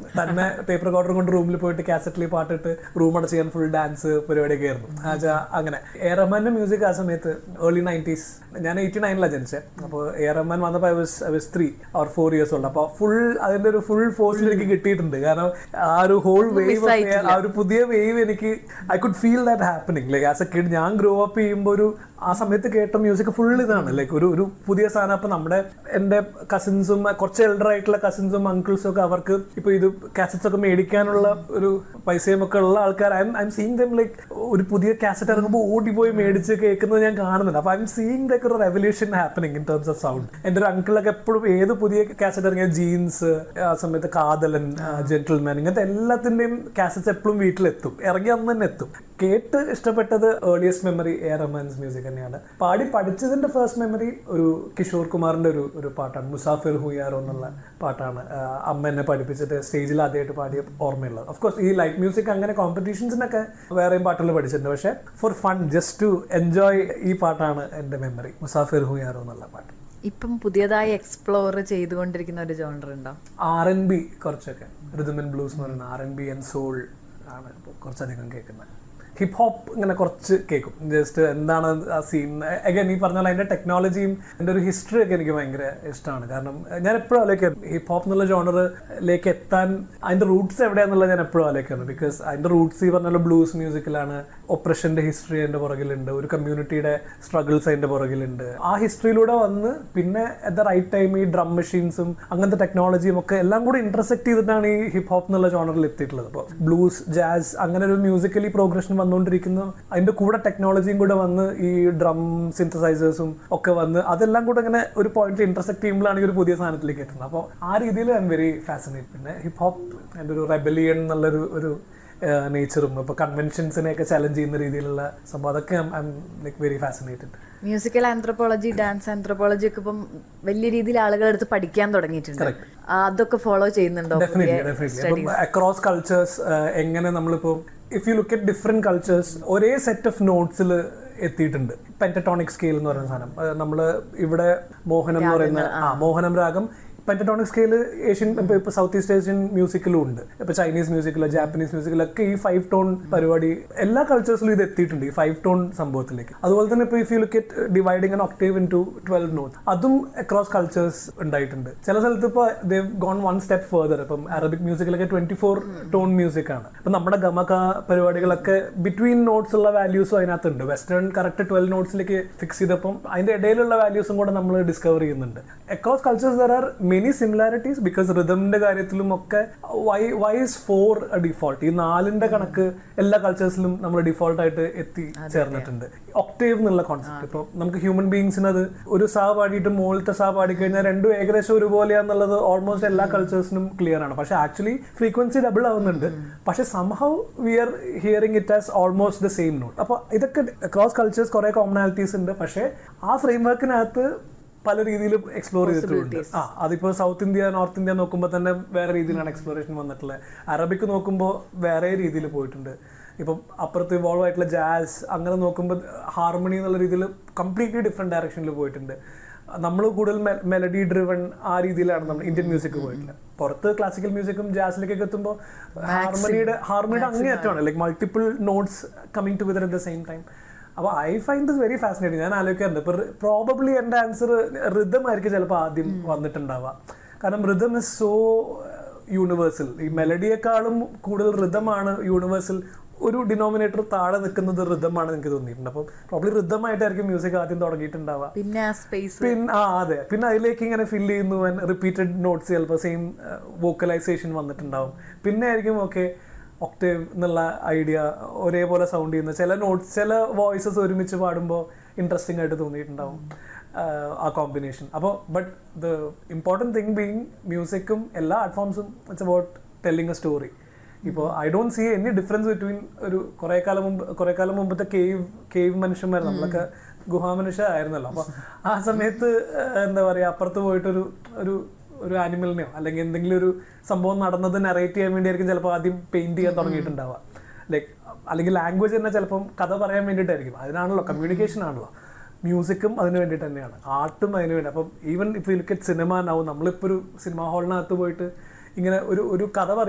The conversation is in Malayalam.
തന്നെ ടേപ്പ് റെക്കോർഡർ കൊണ്ട് റൂമിൽ പോയിട്ട് കാസറ്റിൽ പാട്ടിട്ട് റൂം അടച്ച് ചെയ്യാൻ ഫുൾ ഡാൻസ് പരിപാടിയൊക്കെ ആയിരുന്നു ആച്ചാ അങ്ങനെ എ റഹ്മാന്റെ മ്യൂസിക് ആ സമയത്ത് ഏർലി നയൻറ്റീസ് ഞാൻ എയ്റ്റി നയനിലാണ് ജനിച്ചത് അപ്പോൾ എ റഹ്മാൻ വന്നപ്പോൾ I was I was three or four years ഉണ്ട് അപ്പോൾ ഫുൾ അതിന്റെ ഒരു ഫുൾ ഫോഴ്സിൽ എനിക്ക് കിട്ടിയിട്ടുണ്ട് കാരണം ആ ഒരു ഹോൾ വേവ് ആ ഒരു പുതിയ വേവ് എനിക്ക് I could feel that happening like as a kid ഞാൻ ഗ്രോ അപ്പ് ചെയ്യുമ്പോൾ ഒരു ആ സമയത്ത് കേട്ട മ്യൂസിക് ഫുൾ ഇതാണ് ലൈക്ക് ഒരു ഒരു പുതിയ സാധനം അപ്പൊ നമ്മുടെ എന്റെ കസിൻസും കുറച്ച് എൽഡർ ആയിട്ടുള്ള കസിൻസും അങ്കിൾസും ഒക്കെ അവർക്ക് ഇപ്പൊ ഇത് കാസറ്റ്സ് ഒക്കെ മേടിക്കാനുള്ള ഒരു പൈസയും ഒക്കെ ഉള്ള ആൾക്കാർ I I'm seeing them like ഒരു പുതിയ കാസറ്റ് ഇറങ്ങുമ്പോൾ ഓടിപ്പോയി മേടിച്ച് കേൾക്കുന്നത് ഞാൻ കാണുന്നുണ്ട് അപ്പൊ ഐ എം സീയിങ് ലൈക്ക് ഒരു revolution happening in terms of sound എന്റെ ഒരു അങ്കിളൊക്കെ എപ്പോഴും ഏത് പുതിയ കാസറ്റ് ഇറങ്ങിയ ജീൻസ് ആ സമയത്ത് കാതലൻ ജെന്റിൽമാൻ ഇങ്ങനത്തെ എല്ലാത്തിന്റെയും കാസറ്റ്സ് എപ്പോഴും വീട്ടിലെത്തും ഇറങ്ങി അന്ന് തന്നെ എത്തും കേട്ട് ഇഷ്ടപ്പെട്ടത് earliest memory A Rahman's music തന്നെയാണ് പാടി പഠിച്ചതിന്റെ ഫസ്റ്റ് മെമ്മറി ഒരു കിഷോർ കുമാറിന്റെ ഒരു ഒരു പാട്ടാണ് മുസാഫിർ ഹുയാറോ എന്നുള്ള പാട്ടാണ് ആ, അമ്മ എന്നെ പഠിപ്പിച്ചിട്ട് സ്റ്റേജിൽ ആദ്യമായിട്ട് പാടിയ ഓർമ്മയുള്ളത് ഓഫ് കോഴ്സ് ഈ ലൈറ്റ് മ്യൂസിക് അങ്ങനെ കോമ്പറ്റീഷൻസിനൊക്കെ വേറെയും പാട്ടുകൾ പഠിച്ചിട്ടുണ്ട് പക്ഷേ for fun just to enjoy ഈ പാട്ടാണ് എൻ്റെ മെമ്മറി മുസാഫിർ ഹുയാറോ എന്നുള്ള പാട്ട് ഇപ്പം പുതിയതായി എക്സ്പ്ലോർ ചെയ്തുകൊണ്ടിരിക്കുന്ന ഒരു ജോണർ ഉണ്ടോ ആർ എൻ ബി കുറച്ചൊക്കെ റിതമൻ ബ്ലൂസ് എന്ന് പറയുന്ന R N B and soul ആണ് ഇപ്പോൾ കുറച്ചധികം കേൾക്കുന്നത് ഹിപ്പ് ഹോപ്പ് ഇങ്ങനെ കുറച്ച് കേൾക്കും ജസ്റ്റ് എന്താണ് ആ സീൻ അഗൈൻ ഈ പറഞ്ഞ പോലെ അതിന്റെ ടെക്നോളജിയും എൻ്റെ ഒരു ഹിസ്റ്ററി ഒക്കെ എനിക്ക് ഭയങ്കര ഇഷ്ടമാണ് കാരണം ഞാൻ എപ്പോഴും ആലോചിക്കാം ഹിപ്പ് ഹോപ്പ് എന്നുള്ള ജോണറിലേക്ക് എത്താൻ അതിന്റെ റൂട്ട്സ് എവിടെയാന്നുള്ളത് ഞാൻ എപ്പോഴും ആലോചിക്കുന്നത് ബിക്കോസ് അതിന്റെ റൂട്ട്സ് ഈ പറഞ്ഞ പോലെ ബ്ലൂസ് മ്യൂസിക്കിലാണ് ഒപ്രഷന്റെ ഹിസ്റ്ററി അതിന്റെ പുറകിലുണ്ട് ഒരു കമ്മ്യൂണിറ്റിയുടെ സ്ട്രഗിൾസ് അതിന്റെ പുറകിലുണ്ട് ആ ഹിസ്റ്ററിയിലൂടെ വന്ന് പിന്നെ അറ്റ് ദ റൈറ്റ് ടൈം ഈ ഡ്രം മെഷീൻസും അങ്ങനത്തെ ടെക്നോളജിയും ഒക്കെ എല്ലാം കൂടി ഇന്റർസെക്ട് ചെയ്തിട്ടാണ് ഈ ഹിപ്പ് ഹോപ്പ് എന്നുള്ള ജോണറിൽ എത്തിയിട്ടുള്ളത് അപ്പോൾ ബ്ലൂസ് ജാസ് അങ്ങനെ ഒരു മ്യൂസിക്കലി പ്രോഗ്രഷൻ വന്നുകൊണ്ടിരിക്കുന്നു അതിന്റെ കൂടെ ടെക്നോളജിയും കൂടെ വന്ന് ഈ ഡ്രം സിന്തസൈസേഴ്സും ഒക്കെ വന്ന് അതെല്ലാം കൂടെ അങ്ങനെ ഒരു പോയിന്റിൽ ഇന്റർസെക്ട് ചെയ്യുമ്പോഴാണ് ഈ ഒരു പുതിയ സാധനത്തിലേക്ക് എത്തുന്നത് അപ്പോൾ ആ രീതിയിൽ ഐ എം വെരി ഫാസിനേറ്റ് പിന്നെ ഹിപ്പ് ഹോപ്പ് എൻ്റെ ഒരു റെബലിയൻ എന്നുള്ളൊരു ഒരു നേച്ചറും ഇപ്പോൾ കൺവെൻഷൻസിനെയൊക്കെ ചലഞ്ച് ചെയ്യുന്ന രീതിയിലുള്ള സംഭവം അതൊക്കെ I'm like very fascinated musical anthropology dance anthropology ഒക്കെ ഇപ്പം വലിയ രീതിയിൽ ആളുകൾ എടുത്ത് പഠിക്കാൻ തുടങ്ങിയിട്ടുണ്ട് ആ, അതൊക്കെ ഫോളോ ചെയ്യുന്നുണ്ടോ ഡെഫിനറ്റ്ലി ഡെഫിനറ്റ്ലി അപ്പം അക്രോസ് കൾച്ചേഴ്സ് എങ്ങനെ നമ്മളിപ്പോൾ if you look at different cultures ഒരേ സെറ്റ് ഓഫ് നോട്ട്സിൽ എത്തിയിട്ടുണ്ട് പെൻറ്റട്ടോണിക് സ്കെയിൽ എന്ന് പറയുന്ന സാധനം നമ്മൾ ഇവിടെ മോഹനം എന്ന് പറയുന്ന ആ മോഹനം രാഗം പെൻറ്റട്ടോണിക് സ്കെയിൽ ഏഷ്യൻ ഇപ്പൊ ഇപ്പൊ സൗത്ത് ഈസ്റ്റ് ഏഷ്യൻ മ്യൂസിക്കിലും ഉണ്ട് ഇപ്പൊ ചൈനീസ് മ്യൂസിക്കിലോ ജാപ്പനീസ് മ്യൂസിക്കിലൊക്കെ ഈ ഫൈവ് ടോൺ പരിപാടി എല്ലാ കൾച്ചേഴ്സിലും ഇത് എത്തിയിട്ടുണ്ട് ഈ ഫൈവ് ടോൺ സംഭവത്തിലേക്ക് അതുപോലെ തന്നെ ഇപ്പൊ if you look at dividing an octave into twelve note അതും അക്രോസ് കൾച്ചേഴ്സ് ഉണ്ടായിട്ടുണ്ട് ചില സ്ഥലത്ത് ഇപ്പൊ they've gone one step further ഇപ്പം അറബിക് മ്യൂസിക്കിലൊക്കെ ട്വന്റി ഫോർ ടോൺ മ്യൂസിക് ആണ് ഇപ്പൊ നമ്മുടെ ഗമക പരിപാടികളൊക്കെ ബിറ്റ്വീൻ നോട്ട്സ് ഉള്ള വാല്യൂസും അതിനകത്തുണ്ട് വെസ്റ്റേൺ കറക്റ്റ് ട്വൽവ് നോട്ട്സിലേക്ക് ഫിക്സ് ചെയ്തപ്പം അതിന്റെ ഇടയിലുള്ള വാല്യൂസും കൂടെ നമ്മൾ ഡിസ്കവർ ചെയ്യുന്നുണ്ട് across cultures there are many similarities because റിതമിന്റെ കാര്യത്തിലും ഒക്കെ why why is for default ഈ നാലിന്റെ കണക്ക് എല്ലാ കൾച്ചേഴ്സിലും നമ്മൾ ഡിഫോൾട്ട് ആയിട്ട് എത്തി ചേർന്നിട്ടുണ്ട് ഒക്ടേവ് എന്നുള്ള കോൺസെപ്റ്റ് ഇപ്പോൾ നമുക്ക് ഹ്യൂമൻ ബീങ്സിന് അത് ഒരു സാ പാടിയിട്ട് മുകളിലത്തെ സാ പാടി കഴിഞ്ഞാൽ രണ്ടും ഏകദേശം ഒരുപോലെയാന്നുള്ളത് ഓൾമോസ്റ്റ് എല്ലാ കൾച്ചേഴ്സിനും ക്ലിയർ ആണ് പക്ഷെ ആക്ച്വലി ഫ്രീക്വൻസി ഡബിൾ ആവുന്നുണ്ട് പക്ഷെ somehow we are hearing it as almost the same note അപ്പോൾ ഇതൊക്കെ ക്രോസ് കൾച്ചേഴ്സ് കുറെ കോമണാലിറ്റീസ് ഉണ്ട് പക്ഷേ ആ ഫ്രെയിം വർക്കിനകത്ത് പല രീതിയിലും എക്സ്പ്ലോർ ചെയ്തിട്ടുണ്ട് ആ അതിപ്പോ സൗത്ത് ഇന്ത്യ നോർത്ത് ഇന്ത്യ നോക്കുമ്പോൾ തന്നെ വേറെ രീതിയിലാണ് എക്സ്പ്ലോറേഷൻ വന്നിട്ടുള്ളത് അറബിക്ക് നോക്കുമ്പോൾ വേറെ രീതിയിൽ പോയിട്ടുണ്ട് ഇപ്പം അപ്പുറത്ത് ഇവോൾവ് ആയിട്ടുള്ള ജാസ് അങ്ങനെ നോക്കുമ്പോൾ ഹാർമണി എന്നുള്ള രീതിയിൽ കംപ്ലീറ്റ്ലി ഡിഫറെന്റ് ഡയറക്ഷനിൽ പോയിട്ടുണ്ട് നമ്മൾ കൂടുതൽ മെലഡി ഡ്രിവൺ ആ രീതിയിലാണ് നമ്മൾ ഇന്ത്യൻ മ്യൂസിക് പോയിട്ടുള്ളത് പുറത്ത് ക്ലാസിക്കൽ മ്യൂസിക്കും ജാസിലേക്കൊക്കെ എത്തുമ്പോൾ ഹാർമണിയുടെ ഹാർമണിയുടെ അങ്ങേയറ്റമാണ് like multiple notes coming together at the same time അപ്പോൾ I find this very fascinating ഞാൻ ആലോചിക്കാറുണ്ട് ഇപ്പൊ പ്രോബബ്ലി എൻ്റെ ആൻസർ റിതം ആയിരിക്കും ചിലപ്പോൾ ആദ്യം വന്നിട്ടുണ്ടാവുക കാരണം റിതം ഇസ് സോ യൂണിവേഴ്സൽ ഈ മെലഡിയെക്കാളും കൂടുതൽ റിതമാണ് യൂണിവേഴ്സൽ ഒരു ഡിനോമിനേറ്റർ താഴെ നിൽക്കുന്നത് റിതമാണ് എനിക്ക് തോന്നിയിട്ടുണ്ട് അപ്പം പ്രോബ്ലി റിതമായിട്ടായിരിക്കും മ്യൂസിക് ആദ്യം തുടങ്ങിയിട്ടുണ്ടാവുക പിന്നെ ആ സ്പേസ് പിന്നെ ആ അതെ പിന്നെ അതിലേക്ക് ഇങ്ങനെ ഫില്ല് ചെയ്യുന്നു റിപ്പീറ്റഡ് നോട്ട്സ് ചിലപ്പോൾ സെയിം വോക്കലൈസേഷൻ വന്നിട്ടുണ്ടാവും പിന്നെ ആയിരിക്കും ഓക്കെ ഒക്ടേവ് എന്നുള്ള ഐഡിയ ഒരേപോലെ സൗണ്ട് ചെയ്യുന്ന ചില നോട്ട്സ് ചില വോയിസസ് ഒരുമിച്ച് പാടുമ്പോൾ ഇൻട്രസ്റ്റിംഗ് ആയിട്ട് തോന്നിയിട്ടുണ്ടാവും ആഹ് ആ കോമ്പിനേഷൻ അപ്പോൾ but the important thing being മ്യൂസിക്കും എല്ലാ ആർട്ട് ഫോംസും it's about telling a story ഇപ്പോൾ I don't see any difference between ഒരു കുറേ കാലം മുമ്പ് കുറേ കാലം മുമ്പത്തെ കേവ് കേവ് മനുഷ്യന്മാർ നമ്മളൊക്കെ ഗുഹാമനുഷ്യ ആയിരുന്നല്ലോ അപ്പോൾ ആ സമയത്ത് ആഹ് എന്താ പറയുക അപ്പുറത്ത് പോയിട്ടൊരു ഒരു ഒരു ആനിമലിനെയോ അല്ലെങ്കിൽ എന്തെങ്കിലും ഒരു സംഭവം നടന്നത് നറേറ്റ് ചെയ്യാൻ വേണ്ടിയായിരിക്കും ചിലപ്പോൾ ആദ്യം പെയിന്റ് ചെയ്യാൻ തുടങ്ങിയിട്ടുണ്ടാവുക ലൈക്ക് അല്ലെങ്കിൽ ലാംഗ്വേജ് തന്നെ ചിലപ്പം കഥ പറയാൻ വേണ്ടിയിട്ടായിരിക്കും അതിനാണല്ലോ കമ്മ്യൂണിക്കേഷൻ ആണല്ലോ മ്യൂസിക്കും അതിന് വേണ്ടിയിട്ട് തന്നെയാണ് ആർട്ടും അതിന് വേണ്ടി അപ്പം even if you look at cinema നാവും നമ്മളിപ്പോൾ ഒരു സിനിമാ ഹാളിനകത്ത് പോയിട്ട് ഇങ്ങനെ ഒരു ഒരു കഥ പറയും